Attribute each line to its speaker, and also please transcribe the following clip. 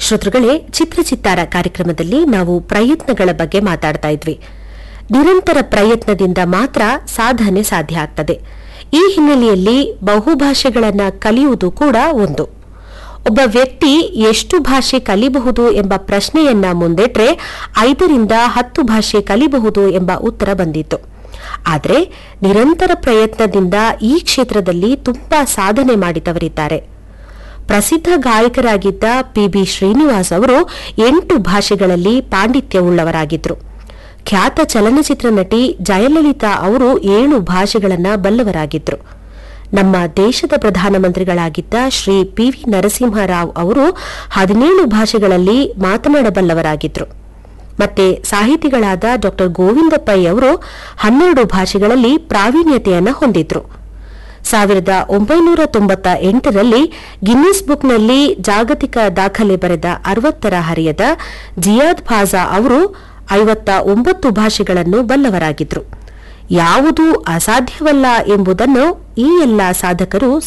Speaker 1: ಶ್ರೋತೃಗಳೇ ಚಿತ್ರಚಿತ್ತಾರ ಕಾರ್ಯಕ್ರಮದಲ್ಲಿ ನಾವು ಪ್ರಯತ್ನಗಳ ಬಗ್ಗೆ ಮಾತಾಡ್ತಾ ಇದ್ವಿ ನಿರಂತರ ಪ್ರಯತ್ನದಿಂದ ಮಾತ್ರ ಸಾಧನೆ ಸಾಧ್ಯ ಆಗ್ತದೆ ಈ ಹಿನ್ನೆಲೆಯಲ್ಲಿ ಬಹುಭಾಷೆಗಳನ್ನ ಕಲಿಯುವುದು ಕೂಡ ಒಂದು ಒಬ್ಬ ವ್ಯಕ್ತಿ ಎಷ್ಟು ಭಾಷೆ ಕಲಿಬಹುದು ಎಂಬ ಪ್ರಶ್ನೆಯನ್ನ ಮುಂದಿಟ್ರೆ ಐದರಿಂದ ಹತ್ತು ಭಾಷೆ ಕಲಿಬಹುದು ಎಂಬ ಉತ್ತರ ಬಂದಿತ್ತು ಆದರೆ ನಿರಂತರ ಪ್ರಯತ್ನದಿಂದ ಈ ಕ್ಷೇತ್ರದಲ್ಲಿ ತುಂಬಾ ಸಾಧನೆ ಮಾಡಿದವರಿದ್ದಾರೆ ಪ್ರಸಿದ್ಧ ಗಾಯಕರಾಗಿದ್ದ ಪಿ ಬಿ ಶ್ರೀನಿವಾಸ್ ಅವರು ಎಂಟು ಭಾಷೆಗಳಲ್ಲಿ ಪಾಂಡಿತ್ಯವುಳ್ಳವರಾಗಿದ್ರು ಖ್ಯಾತ ಚಲನಚಿತ್ರ ನಟಿ ಜಯಲಲಿತಾ ಅವರು ಏಳು ಭಾಷೆಗಳನ್ನ ಬಲ್ಲವರಾಗಿದ್ರು ನಮ್ಮ ದೇಶದ ಪ್ರಧಾನಮಂತ್ರಿಗಳಾಗಿದ್ದ ಶ್ರೀ ಪಿ ವಿ ನರಸಿಂಹರಾವ್ ಅವರು ಹದಿನೇಳು ಭಾಷೆಗಳಲ್ಲಿ ಮಾತನಾಡಬಲ್ಲವರಾಗಿದ್ರು ಮತ್ತೆ ಸಾಹಿತಿಗಳಾದ ಡಾ ಗೋವಿಂದ ಪೈ ಅವರು ಹನ್ನೆರಡು ಭಾಷೆಗಳಲ್ಲಿ ಪ್ರಾವೀಣ್ಯತೆಯನ್ನ ಹೊಂದಿದ್ರು ಸಾವಿರದ ಒಂಬೈನೂರ ತೊಂಬತ್ತ ಎಂಟರಲ್ಲಿ ಗಿನ್ನಿಸ್ ಬುಕ್ನಲ್ಲಿ ಜಾಗತಿಕ ದಾಖಲೆ ಬರೆದ ಅರವತ್ತರ ಹರೆಯದ ಜಿಯಾದ್ ಫಾಜಾ ಅವರು ಐವತ್ತ ಒಂಬತ್ತು ಭಾಷೆಗಳನ್ನು ಬಲ್ಲವರಾಗಿದ್ರು ಯಾವುದೂ ಅಸಾಧ್ಯವಲ್ಲ ಎಂಬುದನ್ನು ಈ ಎಲ್ಲಾ ಸಾಧಕರು